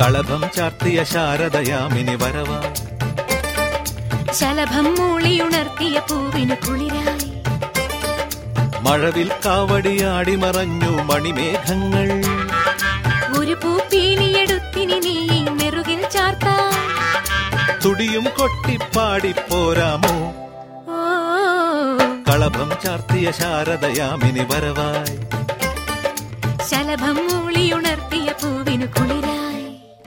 കളഭം ചാർത്തിയ ശാരദയാമിനി വരവായി ശലഭം മൂളിയുണർത്തിയ പൂവിന് കുളിരായി മഴവിൽ കാവടിയാടി മറഞ്ഞു മണിമേഘങ്ങൾ ഒരു പൂപ്പീലിയെടുത്തിനി നീ നെറുകിൽ ചാർത്താൻ തുടിയും കൊട്ടിപ്പാടി പോരാമോ ഓ കളഭം ചാർത്തിയ ശാരദയാമിനി വരവായി ശലഭം മൂളിയുണർത്തിയ പൂവിന് കുളിരായി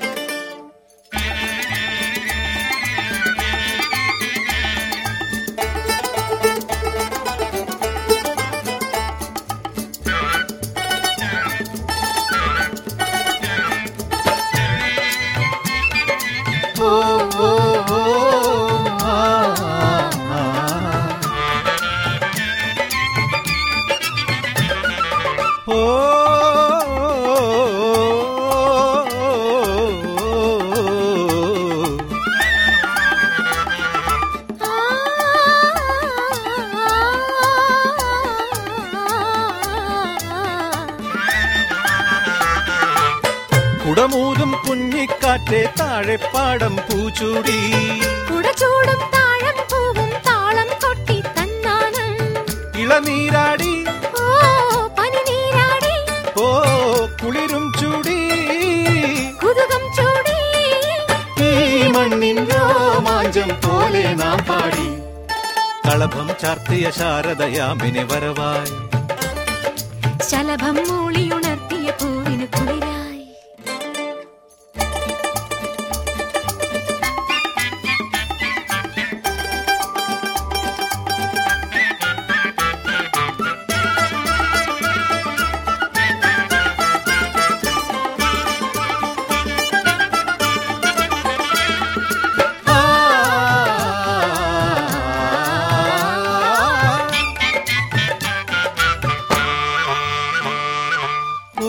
ഓ, ഓ, ഓ, ആ, ആ, ആ. ഓ, കുടമൂതും കുഞ്ഞിക്കാറ്റെ താഴെ പാടം പൂച്ചൂടി കുടചൂടും താഴം പൂവും താളം കൊട്ടി തന്നാനം ഇളനീരാടി ഓ പനിനീരാടി ഓ കുളിരും ചൂടി കുതുകം ചൂടി ഈ മണ്ണിൻ രോമാഞ്ചം പോലെ നാം പാടി കളഭം ചാർത്തിയ ശാരദയാമിനി വരവായി ശലഭം മൂളിയുണർത്തിയ പൂവിന് കുളിരായി ആ, ഓ,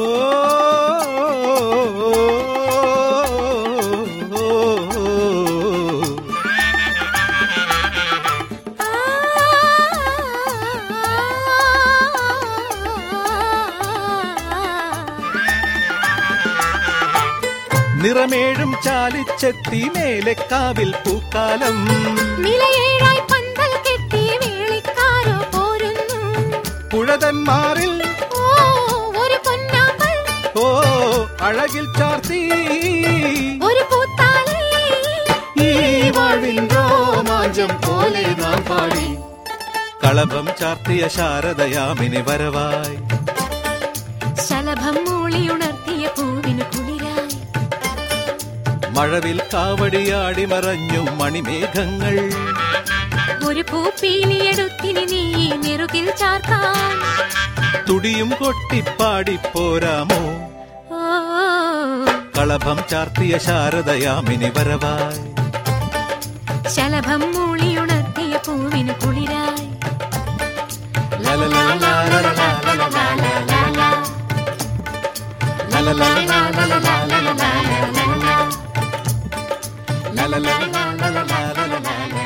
നിറമേഴും ചാലിച്ചെത്തി മേലെ കാവിൽ പൂക്കാലം നിലയേഴായി പന്തൽ കെട്ടി വേളിക്കാരോ പോരുന്നു പുഴതന്മാറിൽ ഓ ഒരു പൊന്നാമ്പൽ ഓ അഴകിൽ ചാർത്തി ഒരു പൂത്താലി ഈ വാഴ്വിൻ രോമാഞ്ചം പോലെ നാം പാടി കളഭം ചാർത്തിയ ശാരദയാമിനി വരവായി ശലഭം മൂളിയുണർത്തിയ പൂവിന് കുളിരായി മഴവിൽ കാവടിയാടി മറഞ്ഞു മണിമേഘങ്ങൾ ഒരു പൂപ്പീലിയെടുത്തിനി നീ നെറുകിൽ ചാർത്താൻ തുടിയും കൊട്ടിപ്പാടി പോരാമോ ഓ കളഭം ചാർത്തിയ ശാരദയാമിനി വരവായി ശലഭം മൂളിയുണർത്തിയ പൂവിന് കുളിരായി ലലലലലലലലലലലല. ലലലലലലലലലലല. ലലലലലലലലലല.